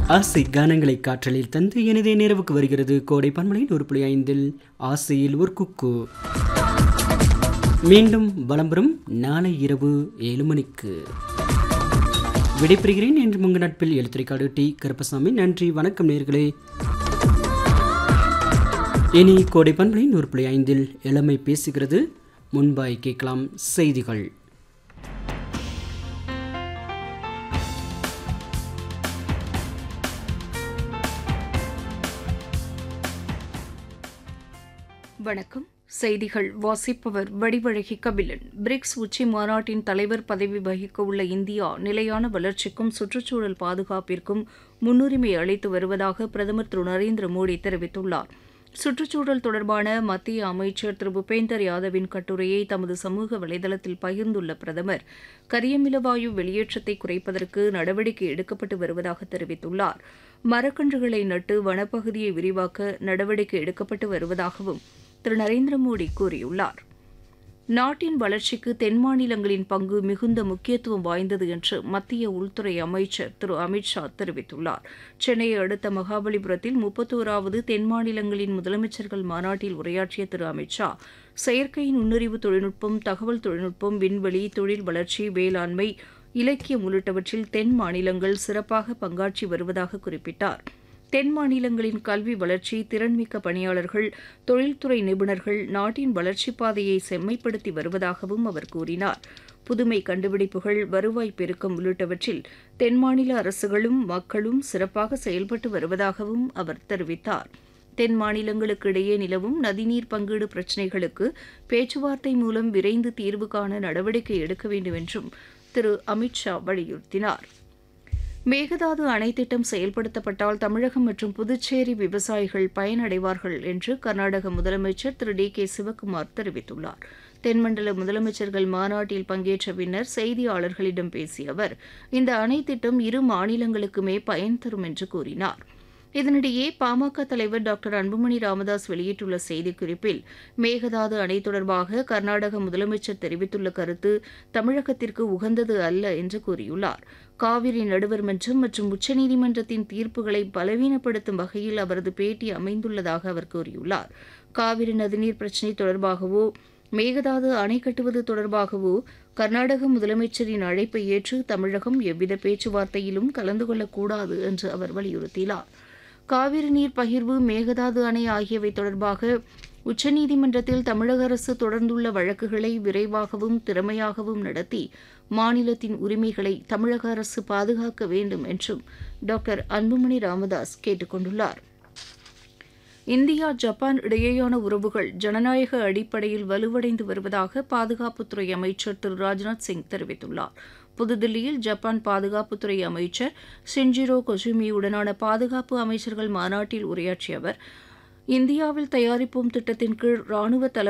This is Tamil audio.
ஆசை கானங்களை காற்றலில் தந்து எனதே நேரவுக்கு வருகிறது கோடை பன்மலை நூறு புள்ளி ஐந்தில் ஆசையில் ஒரு குக்கு மீண்டும் வளம்பெறும் நாளை இரவு ஏழு மணிக்கு விடைபெறுகிறேன் என்று உங்கள் நட்பில் எழுத்துரைக்காடு டி கருப்பசாமி நன்றி வணக்கம் நேர்களே இனி கோடை பன்மலை நூறு புள்ளி ஐந்தில் இளமை பேசுகிறது முன்பாய் கேட்கலாம் செய்திகள் வணக்கம் செய்திகள் வாசிப்பவர் வடிவழகி கபிலன் பிரிக்ஸ் உச்சி மாநாட்டின் தலைவர் பதவி வகிக்க உள்ள இந்தியா நிலையான வளர்ச்சிக்கும் சுற்றுச்சூழல் பாதுகாப்பிற்கும் முன்னுரிமை அளித்து வருவதாக பிரதமர் திரு நரேந்திர மோடி தெரிவித்துள்ளார் சுற்றுச்சூழல் தொடர்பான மத்திய அமைச்சர் திரு பூபேந்தர் யாதவின் கட்டுரையை தமது சமூக வலைதளத்தில் பகிர்ந்துள்ள பிரதமர் கரியமிலவாயு வெளியேற்றத்தை குறைப்பதற்கு நடவடிக்கை எடுக்கப்பட்டு வருவதாக தெரிவித்துள்ளார் மரக்கன்றுகளை நட்டு வனப்பகுதியை விரிவாக்க நடவடிக்கை எடுக்கப்பட்டு வருவதாகவும் திரு நரேந்திர மோடி கூறியுள்ளார் நாட்டின் வளர்ச்சிக்கு தென் மாநிலங்களின் பங்கு மிகுந்த முக்கியத்துவம் வாய்ந்தது என்று மத்திய உள்துறை அமைச்சர் திரு அமித்ஷா தெரிவித்துள்ளார் சென்னையை அடுத்த மகாபலிபுரத்தில் முப்பத்தோராவது தென் மாநிலங்களின் முதலமைச்சர்கள் மாநாட்டில் உரையாற்றிய திரு அமித்ஷா செயற்கை நுண்ணறிவு தொழில்நுட்பம் தகவல் தொழில்நுட்பம் விண்வெளி தொழில் வளர்ச்சி வேளாண்மை இலக்கியம் உள்ளிட்டவற்றில் தென் மாநிலங்கள் சிறப்பாக பங்காற்றி வருவதாக குறிப்பிட்டார் தென் மாநிலங்களின் கல்வி வளர்ச்சி திறன்மிக்க பணியாளர்கள் தொழில்துறை நிபுணர்கள் நாட்டின் வளர்ச்சிப் பாதையை செம்மைப்படுத்தி வருவதாகவும் அவர் கூறினார் புதுமை கண்டுபிடிப்புகள் வருவாய் பெருக்கம் உள்ளிட்டவற்றில் தென் மாநில அரசுகளும் மக்களும் சிறப்பாக செயல்பட்டு வருவதாகவும் அவர் தெரிவித்தார் தென் மாநிலங்களுக்கு இடையே நிலவும் நதிநீர் பங்கீடு பிரச்சினைகளுக்கு பேச்சுவார்த்தை மூலம் விரைந்து தீர்வு காண நடவடிக்கை எடுக்க வேண்டும் என்றும் திரு அமித்ஷா வலியுறுத்தினார் மேகதாது அணை திட்டம் செயல்படுத்தப்பட்டால் தமிழகம் மற்றும் புதுச்சேரி விவசாயிகள் பயனடைவார்கள் என்று கர்நாடக முதலமைச்சர் திரு டி கே சிவக்குமார் தெரிவித்துள்ளார் தென்மண்டல முதலமைச்சர்கள் மாநாட்டில் பங்கேற்ற பின்னர் செய்தியாளர்களிடம் பேசிய அவர் இந்த அணை திட்டம் இரு மாநிலங்களுக்குமே பயன் தரும் என்று கூறினார் இதனிடையே பாமக தலைவர் டாக்டர் அன்புமணி ராமதாஸ் வெளியிட்டுள்ள செய்திக்குறிப்பில் மேகதாது அணை தொடர்பாக கர்நாடக முதலமைச்சர் தெரிவித்துள்ள கருத்து தமிழகத்திற்கு உகந்தது அல்ல என்று கூறியுள்ளார் காவிரி நடுவர் மன்றம் மற்றும் உச்சநீதிமன்றத்தின் தீர்ப்புகளை பலவீனப்படுத்தும் வகையில் அவரது பேட்டி அமைந்துள்ளதாக அவர் கூறியுள்ளார் காவிரி நதிநீர் பிரச்சினை தொடர்பாகவோ மேகதாது அணை கட்டுவது தொடர்பாகவோ கர்நாடக முதலமைச்சரின் அழைப்பை ஏற்று தமிழகம் எவ்வித பேச்சுவார்த்தையிலும் கலந்து கொள்ளக்கூடாது என்று அவர் வலியுறுத்தினார் காவிரி நீர் பகிர்வு மேகதாது அணை ஆகியவை தொடர்பாக உச்சநீதிமன்றத்தில் தமிழக அரசு தொடர்ந்துள்ள வழக்குகளை விரைவாகவும் திறமையாகவும் நடத்தி மாநிலத்தின் உரிமைகளை தமிழக அரசு பாதுகாக்க வேண்டும் என்றும் டாக்டர் அன்புமணி ராமதாஸ் கேட்டுக் கொண்டுள்ளார் இந்தியா ஜப்பான் இடையேயான உறவுகள் ஜனநாயக அடிப்படையில் வலுவடைந்து வருவதாக பாதுகாப்புத்துறை அமைச்சர் திரு ராஜ்நாத் சிங் தெரிவித்துள்ளார் புதுதில்லியில் ஜப்பான் பாதுகாப்புத்துறை அமைச்சர் சின்ஜிரோ கொசுமியுடனான பாதுகாப்பு அமைச்சர்கள் மாநாட்டில் உரையாற்றிய அவர் இந்தியாவில் தயாரிப்போம் திட்டத்தின் கீழ் ராணுவ தள